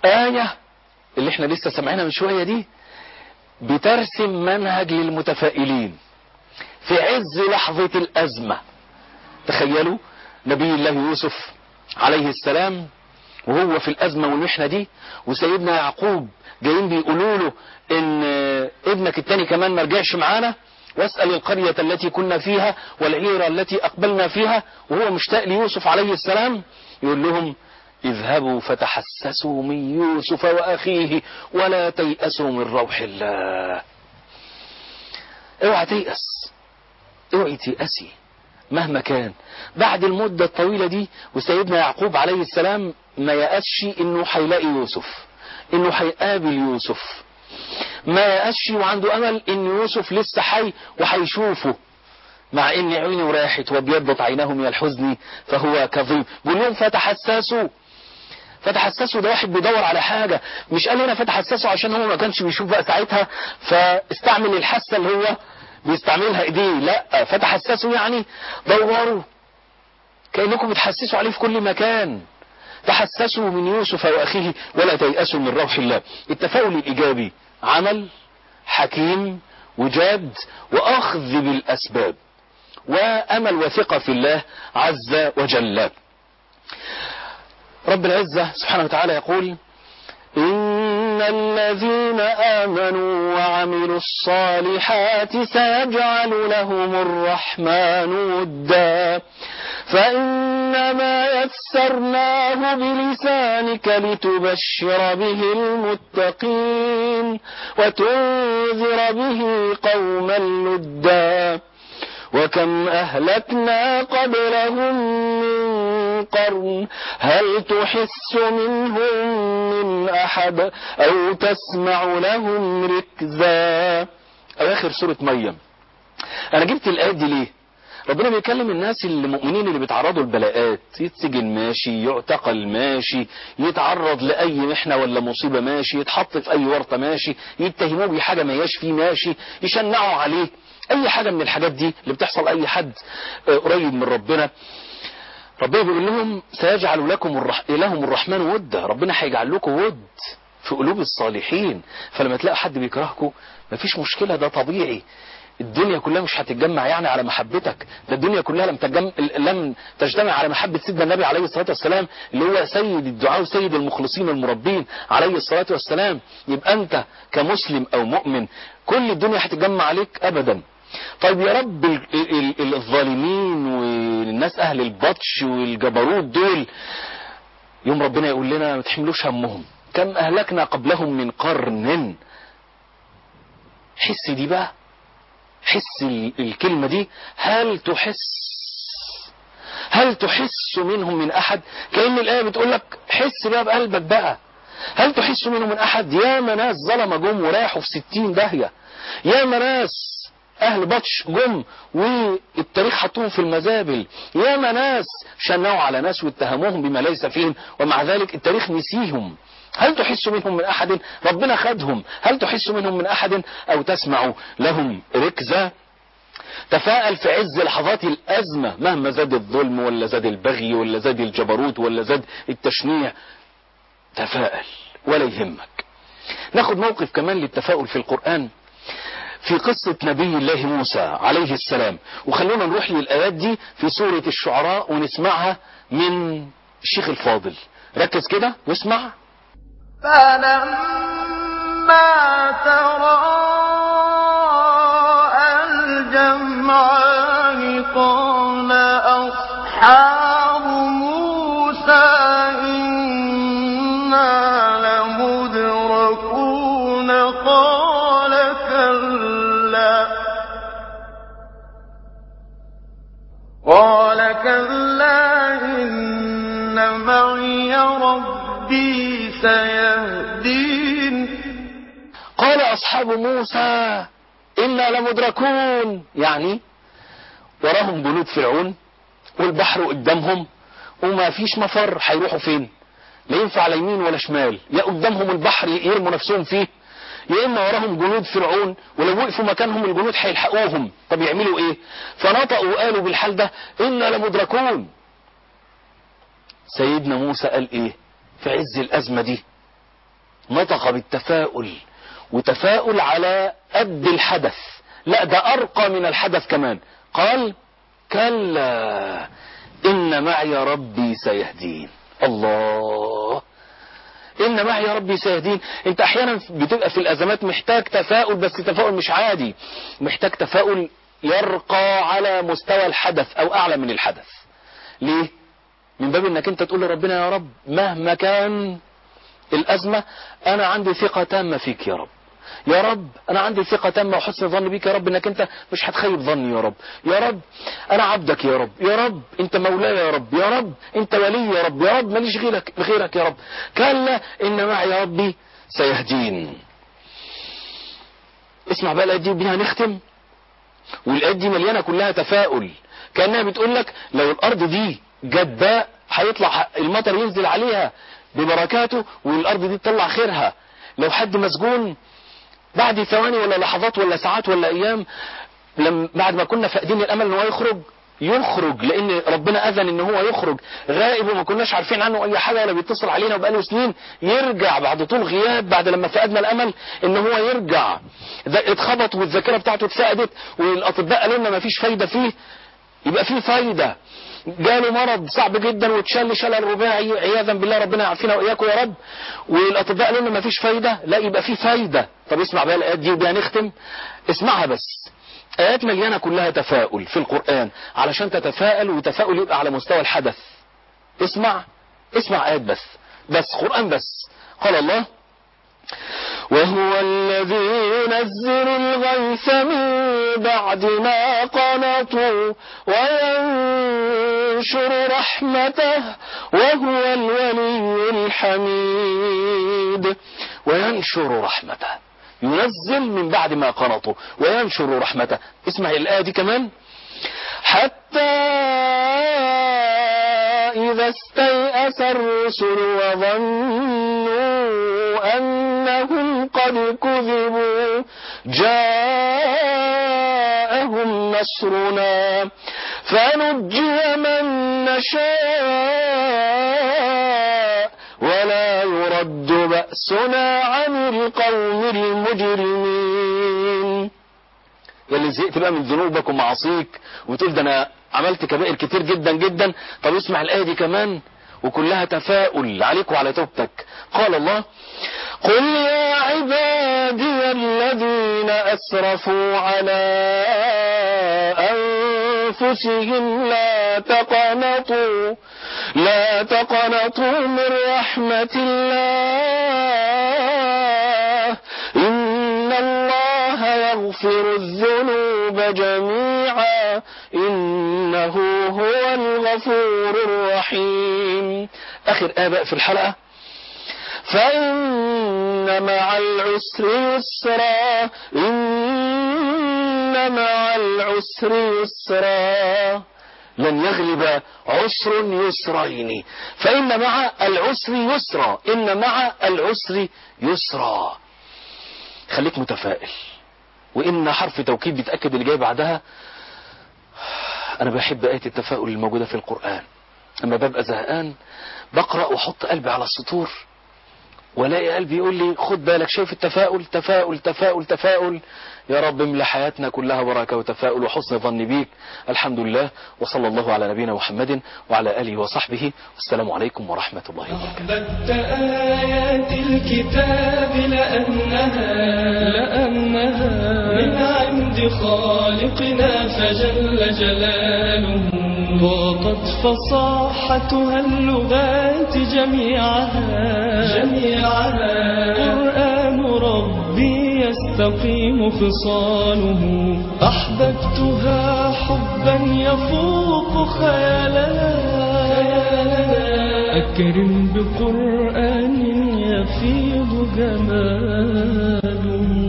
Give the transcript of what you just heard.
آية اللي احنا لسه سمعنا من شوية دي بترسم منهج للمتفائلين في عز لحظة الأزمة تخيلوا نبي الله يوسف عليه السلام وهو في الأزمة والمحنة دي وسيدنا يعقوب جايين بيقولوا له ان ابنك التاني كمان ما رجعش معانا واسأل القرية التي كنا فيها والعيرة التي أقبلنا فيها وهو مشتاق ليوسف عليه السلام يقول لهم اذهبوا فتحسسوا من يوسف وأخيه ولا تيأسوا من روح الله اوعى تيأس اوعي تيأسي مهما كان بعد المدة الطويلة دي وسيدنا يعقوب عليه السلام ما يأسش انه هيلاقي يوسف انه هيقابل يوسف ما يأسش وعنده امل ان يوسف لسه حي وهيشوفه مع ان عينه راحت وابيضت عينه من الحزن فهو كظيم بيقول لهم فتحسسوا فتحسسوا ده واحد بيدور على حاجة مش قال هنا فتحسسوا عشان هو ما كانش بيشوف بقى ساعتها فاستعمل الحاسة اللي هو بيستعملها ايديه لا فتحسسوا يعني دوروا كأنكم بتحسسوا عليه في كل مكان تحسسوا من يوسف وأخيه ولا تيأسوا من روح الله التفاؤل الإيجابي عمل حكيم وجاد وأخذ بالأسباب وأمل وثقة في الله عز وجل رب العزة سبحانه وتعالى يقول إن الذين آمنوا وعملوا الصالحات سيجعل لهم الرحمن ودا فإنما يسرناه بلسانك لتبشر به المتقين وتنذر به قوما لدا وكم أهلكنا قبلهم من قرن هل تحس منهم من أحد أو تسمع لهم ركزا أواخر سورة مريم أنا جبت الآيات دي ليه ربنا بيكلم الناس المؤمنين اللي بيتعرضوا لبلاءات يتسجن ماشي يعتقل ماشي يتعرض لأي محنة ولا مصيبة ماشي يتحط في أي ورطة ماشي يتهموه بحاجة ما ياش فيه ماشي يشنعوا عليه أي حاجة من الحاجات دي اللي بتحصل أي حد قريب من ربنا ربنا بيقول لهم سيجعل لكم الرح... لهم الرحمن ودا ربنا هيجعل لكم ود في قلوب الصالحين فلما تلاقوا حد بيكرهكم مفيش مشكلة ده طبيعي الدنيا كلها مش هتتجمع يعني على محبتك ده الدنيا كلها لم تجمع لم تجتمع على محبة سيدنا النبي عليه الصلاة والسلام اللي هو سيد الدعاء وسيد المخلصين المربين عليه الصلاة والسلام يبقى انت كمسلم او مؤمن كل الدنيا هتتجمع عليك ابدا طيب يا رب ال ال ال الظالمين والناس اهل البطش والجبروت دول يوم ربنا يقول لنا ما تحملوش همهم كم اهلكنا قبلهم من قرن حس دي بقى حس الكلمة دي هل تحس هل تحس منهم من احد كأن الآية بتقول لك حس بقى بقلبك بقى هل تحس منهم من احد يا ناس ظلم جم وراحوا في ستين داهية يا ناس اهل بطش جم والتاريخ حطوهم في المزابل يا ناس شنعوا على ناس واتهموهم بما ليس فيهم ومع ذلك التاريخ نسيهم هل تحس منهم من احد ربنا خدهم هل تحس منهم من احد او تسمع لهم ركزة تفاءل في عز لحظات الازمة مهما زاد الظلم ولا زاد البغي ولا زاد الجبروت ولا زاد التشنيع تفاءل ولا يهمك ناخد موقف كمان للتفاؤل في القرآن في قصة نبي الله موسى عليه السلام وخلونا نروح للآيات دي في سورة الشعراء ونسمعها من الشيخ الفاضل ركز كده واسمع فلما تراءى الجمعان قال أصحاب موسى إنا لمدركون قال كلا قال كلا إن معي ربي سيهدين قال أصحاب موسى إنا لمدركون يعني وراهم جنود فرعون والبحر قدامهم وما فيش مفر هيروحوا فين لا ينفع لا يمين ولا شمال يا قدامهم البحر يرموا نفسهم فيه يا اما وراهم جنود فرعون ولو وقفوا مكانهم الجنود هيلحقوهم طب يعملوا ايه فنطقوا وقالوا بالحال ده انا لمدركون سيدنا موسى قال ايه في عز الازمه دي نطق بالتفاؤل وتفاؤل على قد الحدث لا ده أرقى من الحدث كمان قال كلا إن معي ربي سيهدين الله إن معي ربي سيهدين أنت أحيانا بتبقى في الأزمات محتاج تفاؤل بس تفاؤل مش عادي محتاج تفاؤل يرقى على مستوى الحدث أو أعلى من الحدث ليه؟ من باب انك انت تقول لربنا يا رب مهما كان الازمة انا عندي ثقة تامة فيك يا رب يا رب انا عندي ثقة تامة وحسن ظن بيك يا رب انك انت مش هتخيب ظني يا رب يا رب انا عبدك يا رب يا رب انت مولاي يا رب يا رب انت ولي يا رب يا رب ماليش غيرك غيرك يا رب كلا ان معي ربي سيهدين اسمع بقى الايات دي وبيها نختم والايات دي مليانه كلها تفاؤل كانها بتقول لك لو الارض دي جداء هيطلع المطر ينزل عليها ببركاته والارض دي تطلع خيرها لو حد مسجون بعد ثواني ولا لحظات ولا ساعات ولا ايام لما بعد ما كنا فاقدين الامل ان هو يخرج يخرج لان ربنا اذن ان هو يخرج غائب وما كناش عارفين عنه اي حاجه ولا بيتصل علينا وبقاله سنين يرجع بعد طول غياب بعد لما فقدنا الامل ان هو يرجع ده اتخبط والذاكره بتاعته اتفقدت والاطباء قالوا لنا ما فيش فايده فيه يبقى فيه فايده جاله مرض صعب جدا واتشل شلل رباعي عياذا بالله ربنا يعافينا واياكم يا رب والاطباء قالوا لنا ما فيش فايده لا يبقى فيه فايده طب اسمع بقى الايات دي وبيها نختم اسمعها بس آيات مليانة كلها تفاؤل في القرآن علشان تتفائل وتفاؤل يبقى على مستوى الحدث اسمع اسمع آيات بس بس قرآن بس قال الله وهو الذي ينزل الغيث من بعد ما قنطوا وينشر رحمته وهو الولي الحميد وينشر رحمته ينزل من بعد ما قنطوا وينشر رحمته اسمع الآية دي كمان حتى إذا استيأس الرسل وظنوا أنهم قد كذبوا جاءهم نصرنا فنجي من نشاء ولا يرد بأسنا عن القوم المجرمين يلي زهقت بقى من ذنوبك ومعاصيك وتقول ده انا عملت كبائر كتير جدا جدا طب اسمع الآية دي كمان وكلها تفاؤل عليك وعلى توبتك قال الله قل يا عبادي الذين أسرفوا على أنفسهم لا تقنطوا لا تقنطوا من رحمة الله إن الله يغفر الذنوب جميعا إنه هو الغفور الرحيم آخر آباء في الحلقة فإن مع العسر يسرا إن مع العسر يسرا لن يغلب عسر يسرين فإن مع العسر يسرا إن مع العسر يسرا خليك متفائل وإن حرف توكيد بيتأكد اللي جاي بعدها أنا بحب آية التفاؤل الموجودة في القرآن أما ببقى زهقان بقرأ وأحط قلبي على السطور والاقي قلبي يقول لي خد بالك شايف التفاؤل تفاؤل تفاؤل تفاؤل يا رب املى حياتنا كلها بركة وتفاؤل وحسن ظن بيك الحمد لله وصلى الله على نبينا محمد وعلى آله وصحبه والسلام عليكم ورحمة الله وبركاته أحببت آيات الكتاب لأنها لأنها من عند خالقنا فجل جلاله ضاقت فصاحتها اللغات جميعها جميعها قرآن ربي يستقيم خصاله أحببتها حبا يفوق خيالنا أكرم بقرآن يفيض جماله